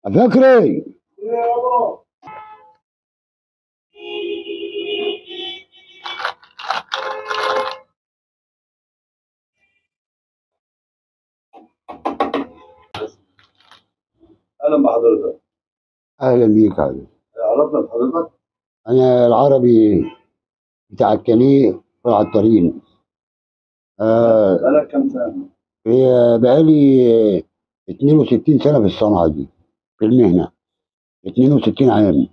فكري اهلا بحضرتك اهلا بيك حبيبي عرفنا بحضرتك انا العربي بتاع الكنيه على الطريق آه بقالك كام سنه؟ هي بقالي 62 سنه في الصنعه دي في المهنه 62 عام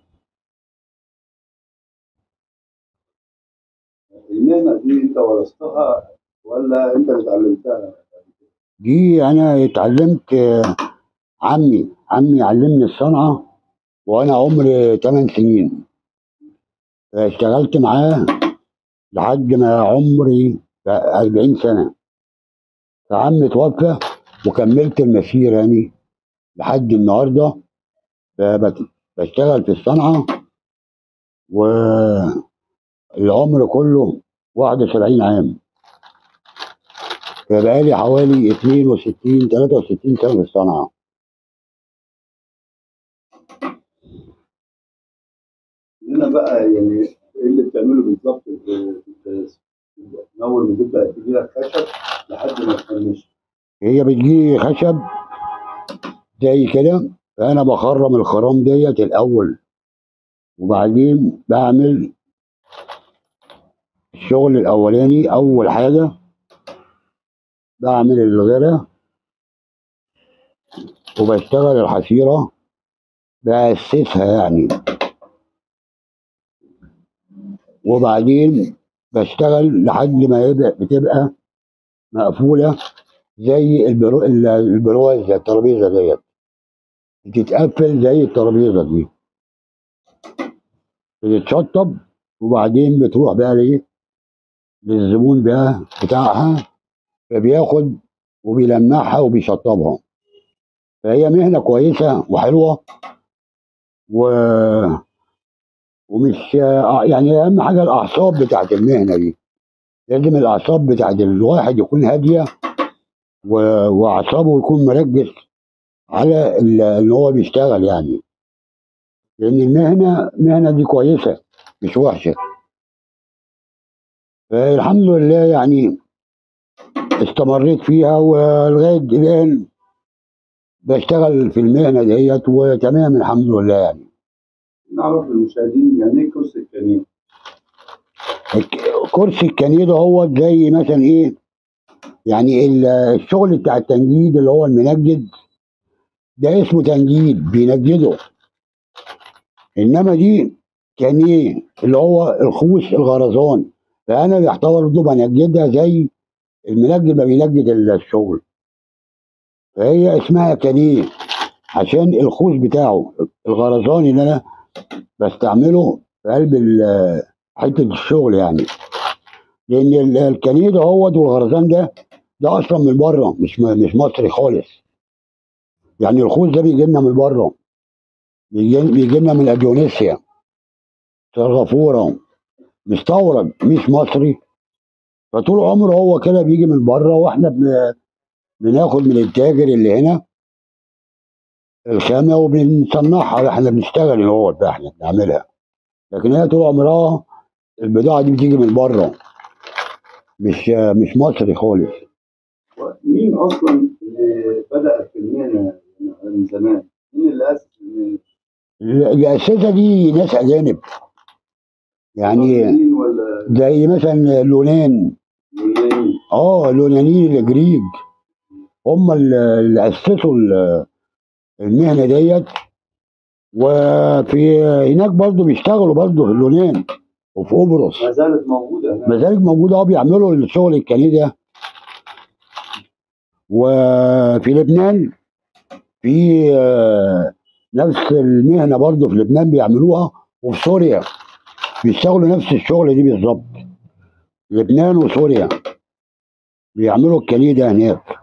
المهنه دي انت ورثتها ولا انت اللي اتعلمتها؟ دي انا اتعلمت آه، عمي عمي علمني الصنعه وانا عمري 8 سنين اشتغلت معاه لحد ما عمري 40 سنه فعمي توفى وكملت المسيره يعني لحد النهارده ب- بشتغل في الصنعه والعمر كله 71 عام فبقالي حوالي 62 63 سنه في الصنعه هنا بقى يعني ايه اللي بتعمله بالظبط في- في- من اول ما تبدا تجي لك خشب لحد ما تفنش هي بتجي خشب زي كده فانا بخرم الخرام ديت الاول وبعدين بعمل الشغل الاولاني اول حاجه بعمل الغيره وبشتغل الحصيره بأسسها يعني وبعدين بشتغل لحد ما يبقى بتبقى مقفوله زي البرو ال- البرواز زي الترابيزه ديت بتتقفل زي الترابيزه دي بتتشطب وبعدين بتروح بقى ليه للزبون بقى بتاعها فبياخد وبيلمعها وبيشطبها فهي مهنه كويسه وحلوه و ومش يعني اهم حاجه الاعصاب بتاعت المهنه دي لازم الاعصاب بتاعت الواحد يكون هاديه و- واعصابه يكون مركز على ال- ان هو بيشتغل يعني لان المهنه المهنه دي كويسه مش وحشه فالحمد لله يعني استمريت فيها ولغايه الان بشتغل في المهنه ديت وتمام الحمد لله يعني نعرف للمشاهدين يعني ايه كرسي الكنين الك- كرسي الكنيه ده هو زي مثلا ايه يعني ال- الشغل بتاع التنجيد اللي هو المنجد ده اسمه تنجيد بينجده انما دي كنيه اللي هو الخوص الغرزان فانا بعتبر برضه بنجدها زي المنجد ما بينجد الشغل فهي اسمها كنيه عشان الخوص بتاعه الغرزان اللي انا بستعمله في قلب ال- حته الشغل يعني لان ال- الكنيه ده هو والغرزان ده ده اصلا من بره مش م- مش مصري خالص يعني الخوص ده بيجي لنا من بره بيجي بيجي لنا من اندونيسيا سنغافوره مستورد مش مصري فطول عمره هو كده بيجي من بره واحنا بن- بناخد من التاجر اللي هنا الخامه وبنصنعها احنا بنشتغل هو ده احنا بنعملها لكن هي طول عمرها البضاعه دي بتيجي من بره مش مش مصري خالص مين اصلا اللي بدا في المهنه من زمان؟ مين اللي اسس المهنه؟ الاساتذه دي ناس اجانب يعني مصريين ولا زي مثلا اليونان يونانيين؟ اه اليونانيين الجريج هم اللي اللي اسسوا ال- المهنه ديت وفي هناك برضو بيشتغلوا برضو في اليونان وفي قبرص ما زالت موجوده هناك ما زالت موجوده اه بيعملوا الشغل الكني ده وفي لبنان في آه، نفس المهنه برضو في لبنان بيعملوها وفي سوريا بيشتغلوا نفس الشغل دي بالظبط لبنان وسوريا بيعملوا الكني ده هناك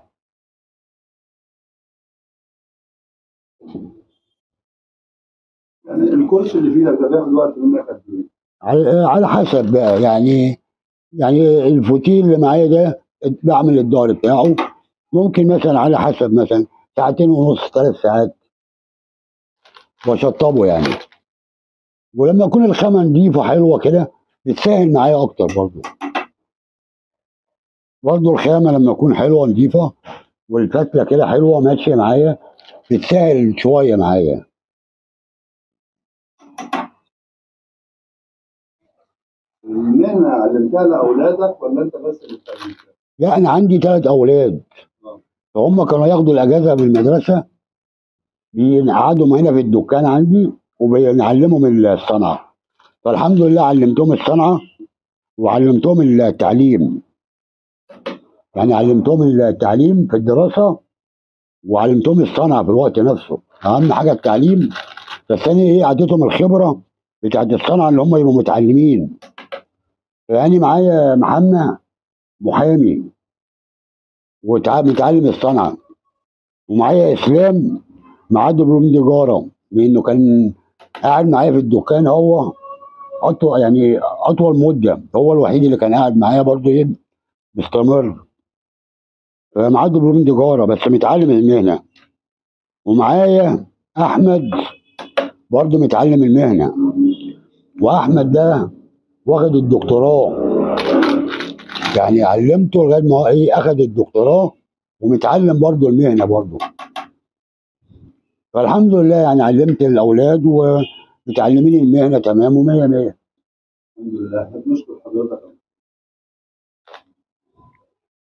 يعني الكرسي اللي في ايدك ده بياخد وقت منك قد ايه؟ على على حسب بقى يعني يعني الفوتيل اللي معايا ده بعمل الدور بتاعه ممكن مثلا على حسب مثلا ساعتين ونص ثلاث ساعات واشطبه يعني ولما يكون الخامه نضيفه حلوه كده بتسهل معايا اكتر برضو برضو الخامه لما تكون حلوه نضيفه والفتله كده حلوه ماشيه معايا بتسهل شويه معايا المهنه علمتها لاولادك ولا انت بس اللي اتعلمتها؟ لا انا عندي ثلاث اولاد آه. فهم كانوا ياخدوا الاجازه من المدرسه بيقعدوا هنا في الدكان عندي وبنعلمهم الصنعه فالحمد لله علمتهم الصنعه وعلمتهم التعليم يعني علمتهم التعليم في الدراسه وعلمتهم الصنعه في الوقت نفسه اهم حاجه التعليم بس انا ايه عطيتهم الخبره بتاعت الصنعه اللي هم يبقوا متعلمين يعني معايا محمد محامي ومتعلم الصنعه ومعايا اسلام معاه دبلوم تجاره لانه كان قاعد معايا في الدكان هو اطول يعني اطول مده هو الوحيد اللي كان قاعد معايا برضه ايه مستمر معاه دبلوم تجاره بس متعلم المهنه ومعايا احمد برضه متعلم المهنه واحمد ده واخد الدكتوراه يعني علمته لغايه ما هو ايه اخد الدكتوراه ومتعلم برضه المهنه برضه فالحمد لله يعني علمت الاولاد ومتعلمين المهنه تمام ومية مية الحمد لله احنا بنشكر